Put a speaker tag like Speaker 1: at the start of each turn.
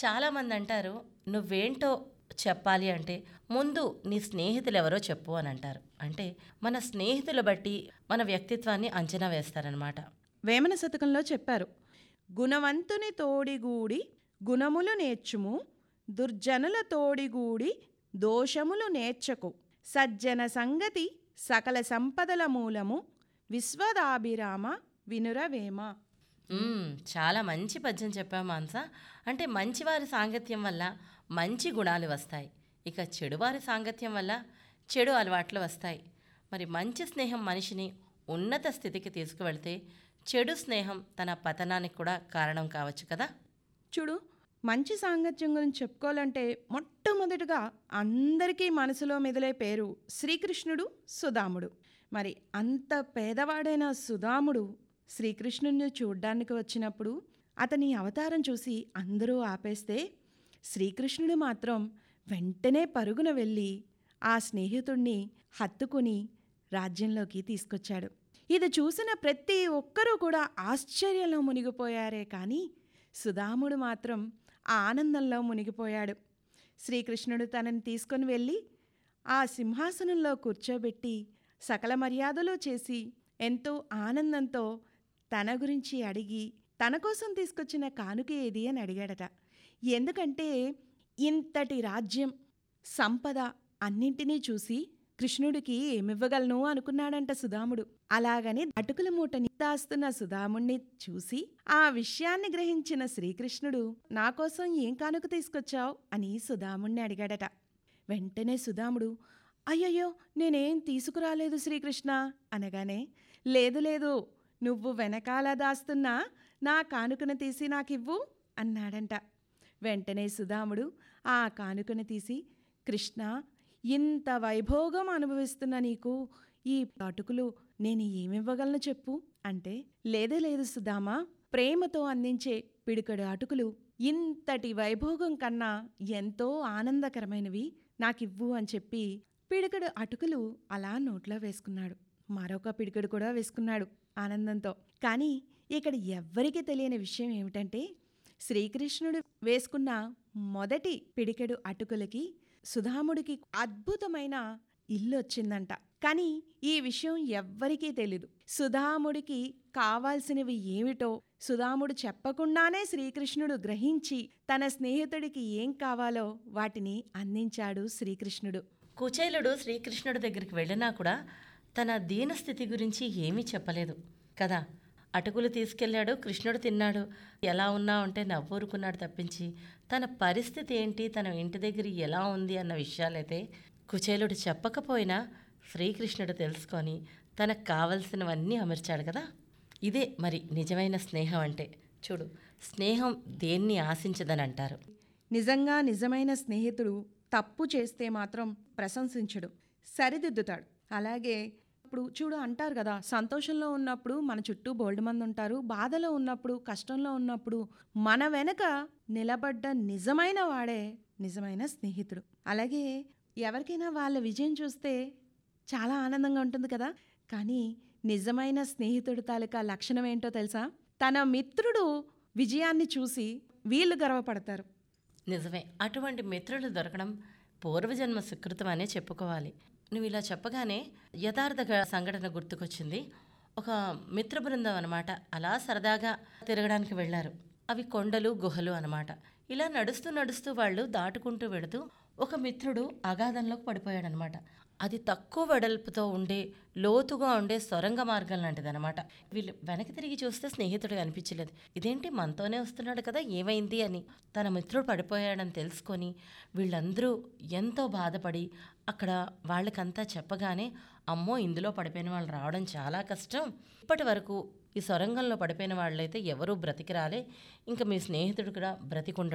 Speaker 1: చాలామంది అంటారు నువ్వేంటో చెప్పాలి అంటే ముందు నీ స్నేహితులు ఎవరో చెప్పు అని అంటారు అంటే మన స్నేహితులు బట్టి మన వ్యక్తిత్వాన్ని అంచనా వేస్తారనమాట
Speaker 2: వేమన శతకంలో చెప్పారు గుణవంతుని తోడిగూడి గుణములు నేర్చుము దుర్జనుల తోడిగూడి దోషములు నేర్చకు సజ్జన సంగతి సకల సంపదల మూలము విశ్వదాభిరామ వినురవేమ
Speaker 1: మ్మ్, చాలా మంచి పద్యం చెప్పావు మాన్స అంటే మంచివారి సాంగత్యం వల్ల మంచి గుణాలు వస్తాయి ఇక చెడువారి సాంగత్యం వల్ల చెడు అలవాట్లు వస్తాయి మరి మంచి స్నేహం మనిషిని ఉన్నత స్థితికి తీసుకువెళ్తే చెడు స్నేహం తన పతనానికి కూడా కారణం కావచ్చు కదా
Speaker 2: చూడు మంచి సాంగత్యం గురించి చెప్పుకోవాలంటే మొట్టమొదటిగా అందరికీ మనసులో మెదిలే పేరు శ్రీకృష్ణుడు సుధాముడు మరి అంత పేదవాడైన సుధాముడు శ్రీకృష్ణుని చూడ్డానికి వచ్చినప్పుడు అతని అవతారం చూసి అందరూ ఆపేస్తే శ్రీకృష్ణుడు మాత్రం వెంటనే పరుగున వెళ్ళి ఆ స్నేహితుణ్ణి హత్తుకుని రాజ్యంలోకి తీసుకొచ్చాడు ఇది చూసిన ప్రతి ఒక్కరూ కూడా ఆశ్చర్యంలో మునిగిపోయారే కానీ సుధాముడు మాత్రం ఆనందంలో మునిగిపోయాడు శ్రీకృష్ణుడు తనని తీసుకొని వెళ్ళి ఆ సింహాసనంలో కూర్చోబెట్టి సకల మర్యాదలు చేసి ఎంతో ఆనందంతో తన గురించి అడిగి తన కోసం తీసుకొచ్చిన కానుక ఏది అని అడిగాడట ఎందుకంటే ఇంతటి రాజ్యం సంపద అన్నింటినీ చూసి కృష్ణుడికి ఏమివ్వగలను అనుకున్నాడంట సుధాముడు అలాగని అటుకుల మూటని దాస్తున్న సుధాముణ్ణి చూసి ఆ విషయాన్ని గ్రహించిన శ్రీకృష్ణుడు నా కోసం ఏం కానుక తీసుకొచ్చావు అని సుధాముణ్ణి అడిగాడట వెంటనే సుధాముడు అయ్యయ్యో నేనేం తీసుకురాలేదు శ్రీకృష్ణ అనగానే లేదు లేదు నువ్వు వెనకాల దాస్తున్నా నా కానుకను తీసి నాకివ్వు అన్నాడంట వెంటనే సుధాముడు ఆ కానుకను తీసి కృష్ణ ఇంత వైభోగం అనుభవిస్తున్న నీకు ఈ అటుకులు నేను ఏమివ్వగలను చెప్పు అంటే లేదు లేదు సుధామా ప్రేమతో అందించే పిడికడు అటుకులు ఇంతటి వైభోగం కన్నా ఎంతో ఆనందకరమైనవి నాకివ్వు అని చెప్పి పిడికడు అటుకులు అలా నోట్లో వేసుకున్నాడు మరొక పిడికడు కూడా వేసుకున్నాడు ఆనందంతో కానీ ఇక్కడ ఎవ్వరికీ తెలియని విషయం ఏమిటంటే శ్రీకృష్ణుడు వేసుకున్న మొదటి పిడికెడు అటుకులకి సుధాముడికి అద్భుతమైన ఇల్లు వచ్చిందంట కానీ ఈ విషయం ఎవ్వరికీ తెలీదు సుధాముడికి కావాల్సినవి ఏమిటో సుధాముడు చెప్పకుండానే శ్రీకృష్ణుడు గ్రహించి తన స్నేహితుడికి ఏం కావాలో వాటిని అందించాడు శ్రీకృష్ణుడు
Speaker 1: కుచేలుడు శ్రీకృష్ణుడి దగ్గరికి వెళ్ళినా కూడా తన దీనస్థితి గురించి ఏమీ చెప్పలేదు కదా అటుకులు తీసుకెళ్ళాడు కృష్ణుడు తిన్నాడు ఎలా ఉన్నా అంటే నవ్వూరుకున్నాడు తప్పించి తన పరిస్థితి ఏంటి తన ఇంటి దగ్గర ఎలా ఉంది అన్న విషయాలైతే కుచేలుడు చెప్పకపోయినా శ్రీకృష్ణుడు తెలుసుకొని తనకు కావలసినవన్నీ అమర్చాడు కదా ఇదే మరి నిజమైన స్నేహం అంటే చూడు స్నేహం దేన్ని ఆశించదని అంటారు
Speaker 2: నిజంగా నిజమైన స్నేహితుడు తప్పు చేస్తే మాత్రం ప్రశంసించడు సరిదిద్దుతాడు అలాగే ఇప్పుడు చూడు అంటారు కదా సంతోషంలో ఉన్నప్పుడు మన చుట్టూ బోల్డ్ మంది ఉంటారు బాధలో ఉన్నప్పుడు కష్టంలో ఉన్నప్పుడు మన వెనక నిలబడ్డ నిజమైన వాడే నిజమైన స్నేహితుడు అలాగే ఎవరికైనా వాళ్ళ విజయం చూస్తే చాలా ఆనందంగా ఉంటుంది కదా కానీ నిజమైన స్నేహితుడు తాలూకా లక్షణం ఏంటో తెలుసా తన మిత్రుడు విజయాన్ని చూసి వీళ్ళు గర్వపడతారు
Speaker 1: నిజమే అటువంటి మిత్రులు దొరకడం పూర్వజన్మ సుకృతం అనే చెప్పుకోవాలి నువ్వు ఇలా చెప్పగానే యథార్థ గ- సంఘటన గుర్తుకొచ్చింది ఒక మిత్ర బృందం అనమాట అలా సరదాగా తిరగడానికి వెళ్ళారు అవి కొండలు గుహలు అనమాట ఇలా నడుస్తూ నడుస్తూ వాళ్ళు దాటుకుంటూ వెళుతూ ఒక మిత్రుడు అగాధంలోకి పడిపోయాడనమాట అది తక్కువ వెడల్పుతో ఉండే లోతుగా ఉండే సొరంగ మార్గం లాంటిదనమాట వీళ్ళు వెనక్కి తిరిగి చూస్తే స్నేహితుడు కనిపించలేదు ఇదేంటి మనతోనే వస్తున్నాడు కదా ఏమైంది అని తన మిత్రుడు పడిపోయాడని తెలుసుకొని వీళ్ళందరూ ఎంతో బాధపడి అక్కడ వాళ్ళకంతా చెప్పగానే అమ్మో ఇందులో పడిపోయిన వాళ్ళు రావడం చాలా కష్టం ఇప్పటి వరకు ఈ సొరంగంలో పడిపోయిన వాళ్ళైతే ఎవరూ బ్రతికి రాలే ఇంకా మీ స్నేహితుడు కూడా బ్రతికుండ